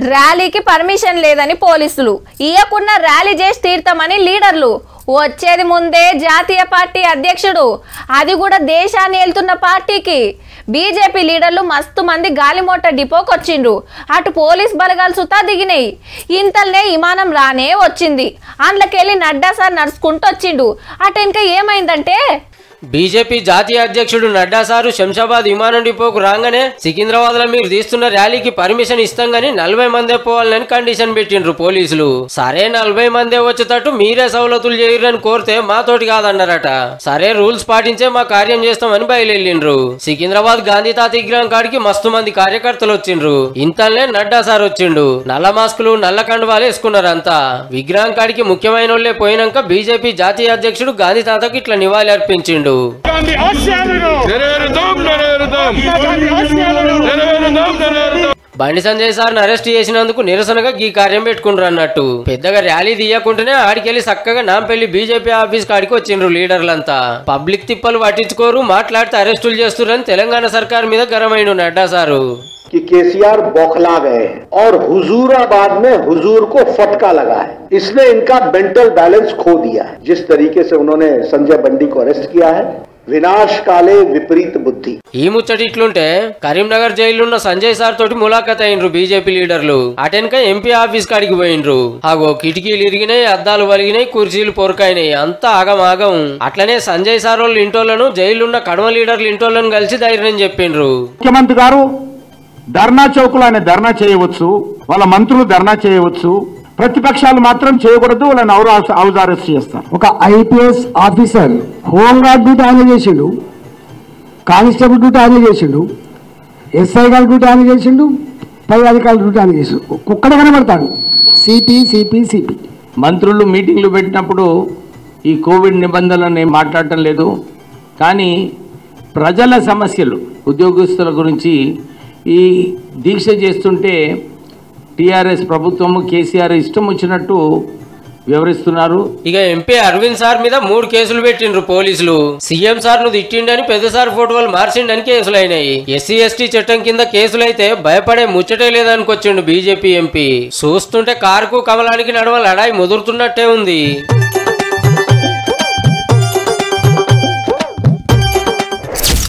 ర్యాలీకి పర్మిషన్ లేదని పోలీసులు ఇయ్యకుండా ర్యాలీ చేసి తీర్థమని లీడర్లు వచ్చేది ముందే జాతీయ పార్టీ అధ్యక్షుడు అది కూడా దేశాన్ని వెళ్తున్న పార్టీకి బీజేపీ లీడర్లు మస్తు మంది గాలిమోట డిపోకి వచ్చిండ్రు అటు పోలీస్ బలగాలు సుతా దిగినాయి ఇంతల్నే విమానం రానే వచ్చింది అందులోకెళ్ళి నడ్డా సార్ నడుచుకుంటూ వచ్చిండు అటు ఇంకా ఏమైందంటే బీజేపీ జాతీయ అధ్యక్షుడు నడ్డా సారు శంషాబాద్ విమానం డిపోకు రాగానే సికింద్రాబాద్ లో మీరు తీస్తున్న ర్యాలీకి పర్మిషన్ ఇస్తాం గానీ నలభై మందే పోవాలని కండిషన్ పెట్టిండ్రు పోలీసులు సరే నలభై మందే వచ్చేటట్టు మీరే సవలతులు చేయరని కోరితే మాతోటి కాదన్నారట సరే రూల్స్ పాటించే మా కార్యం చేస్తామని బయలుదేరిండ్రు సికింద్రాబాద్ గాంధీ తాత విగ్రహం కాడికి మస్తు మంది కార్యకర్తలు వచ్చిండ్రు ఇంతనే నడ్డా సార్ వచ్చిండు నల్ల మాస్కులు నల్ల కండువాలు వేసుకున్నారు అంతా విగ్రహం కాడికి ముఖ్యమైన వాళ్ళే పోయినాక బీజేపీ జాతీయ అధ్యక్షుడు గాంధీ తాతకు ఇట్లా నివాళి అర్పించిండు గాంధీ ఆశయాలను నెరవేరుదాం నెరవేరుదాం గాంధీ ఆశయాలను నెరవేరుదాం నెరవేరుదాం బండి సంజయ్ సార్ని అరెస్ట్ చేసినందుకు నిరసనగా ఈ కార్యం పెట్టుకుండ్రు అన్నట్టు పెద్దగా ర్యాలీ తీయకుండానే ఆడికెళ్ళి చక్కగా నాంపల్లి బీజేపీ ఆఫీస్ కాడికి వచ్చిండ్రు లీడర్లంతా పబ్లిక్ తిప్పలు పట్టించుకోరు మాట్లాడితే అరెస్టులు చేస్తురని తెలంగాణ సర్కార్ మీద గరమైన నడ్డా సారు कि केसीआर बौखला गए हैं और हुजूराबाद में हुजूर को फटका लगा है इसने इनका मेंटल बैलेंस खो दिया है जिस तरीके से उन्होंने संजय बंडी को अरेस्ट किया है विनाश काले विपरीत बुद्धि ఈ ముచ్చటి ఇట్లుంటే కరీంనగర్ జైలున్న సంజయ్ సార్ తోటి ములాఖత్ అయినరు బీజేపీ లీడర్లు అటెనక ఎంపీ ఆఫీస్ కాడికి పోయినరు ఆగో కిటికీలు ఇరిగినాయి అద్దాలు వలిగినాయి కుర్చీలు పొరకాయినాయి అంతా ఆగం ఆగం అట్లనే సంజయ్ సార్ వాళ్ళు ఇంటోళ్లను జైలున్న కడమ లీడర్లు ఇంటోళ్లను కలిసి ధైర్యం చెప్పిండ్రు ముఖ్యమంత్రి గారు ధర్నా చౌకులు అనే ధర్నా చేయవచ్చు వాళ్ళ మంత్రులు ధర్నా చేయవచ్చు ప్రతిపక్షాలు మాత్రం చేయకూడదు వాళ్ళని హౌస్ హౌస్ అరెస్ట్ చేస్తారు ఒక ఐపీఎస్ ఆఫీసర్ హోంగార్డ్ డ్యూటీ ఆయన చేసిండు కానిస్టేబుల్ డ్యూటీ ఆయన చేసిండు ఎస్ఐ గారి డ్యూటీ ఆయన చేసిండు పై అధికారుల డ్యూటీ ఆయన చేసిండు కుక్కడ కనబడతాడు సిపి సిపి సిపి మంత్రులు మీటింగ్లు పెట్టినప్పుడు ఈ కోవిడ్ నిబంధనలను ఏం మాట్లాడటం లేదు కానీ ప్రజల సమస్యలు ఉద్యోగస్తుల గురించి ఈ దీక్ష చేస్తుంటే టీఆర్ఎస్ ప్రభుత్వము కేసీఆర్ ఇష్టం వచ్చినట్టు వివరిస్తున్నారు ఇక ఎంపీ అరవింద్ సార్ మీద మూడు కేసులు పెట్టిండ్రు పోలీసులు సీఎం సార్ ను తిట్టిండని పెద్ద సార్ ఫోటోలు మార్చిండని కేసులు అయినాయి ఎస్సీ ఎస్టీ చట్టం కింద కేసులైతే భయపడే ముచ్చటే లేదనుకొచ్చిండు బీజేపీ ఎంపీ చూస్తుంటే కారుకు కమలానికి నడవ లడాయి ముదురుతున్నట్టే ఉంది